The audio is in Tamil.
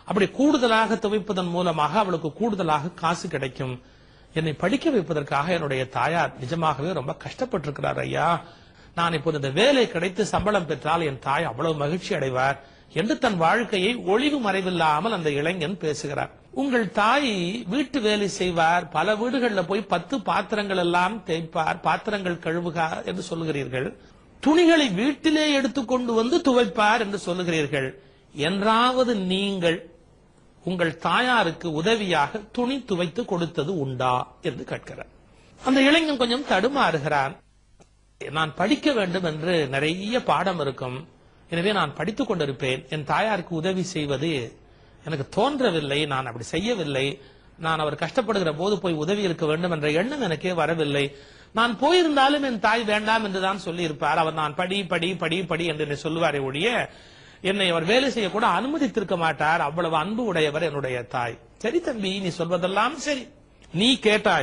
அப்படி கூடுதலாக துவைப்பதன் மூலமாக அவளுக்கு கூடுதலாக காசு கிடைக்கும் என்னை படிக்க வைப்பதற்காக என்னுடைய தாயார் நிஜமாகவே ரொம்ப கஷ்டப்பட்டிருக்கிறார் ஐயா நான் இப்போது இந்த வேலை கிடைத்து சம்பளம் பெற்றால் என் தாய் அவ்வளவு மகிழ்ச்சி அடைவார் என்று தன் வாழ்க்கையை ஒளிவு மறைவில்லாமல் அந்த இளைஞன் பேசுகிறார் உங்கள் தாய் வீட்டு வேலை செய்வார் பல வீடுகள்ல போய் பத்து பாத்திரங்கள் எல்லாம் தேய்ப்பார் பாத்திரங்கள் கழுவுகார் என்று சொல்லுகிறீர்கள் துணிகளை வீட்டிலே எடுத்துக்கொண்டு வந்து துவைப்பார் என்று சொல்லுகிறீர்கள் என்றாவது நீங்கள் உங்கள் தாயாருக்கு உதவியாக துணி துவைத்து கொடுத்தது உண்டா என்று கேட்கிறார் அந்த இளைஞன் கொஞ்சம் தடுமாறுகிறான் நான் படிக்க வேண்டும் என்று நிறைய பாடம் இருக்கும் எனவே நான் படித்துக் கொண்டிருப்பேன் என் தாயாருக்கு உதவி செய்வது எனக்கு தோன்றவில்லை நான் அப்படி செய்யவில்லை நான் அவர் கஷ்டப்படுகிற போது போய் உதவி இருக்க வேண்டும் என்ற எண்ணம் எனக்கே வரவில்லை நான் போயிருந்தாலும் என் தாய் வேண்டாம் என்றுதான் சொல்லி இருப்பார் அவர் நான் படி படி படி படி என்று என்னை சொல்லுவாரே ஒழிய என்னை அவர் வேலை செய்ய கூட அனுமதித்திருக்க மாட்டார் அவ்வளவு அன்பு உடையவர் என்னுடைய தாய் சரி தம்பி நீ சொல்வதெல்லாம் சரி நீ கேட்டாய்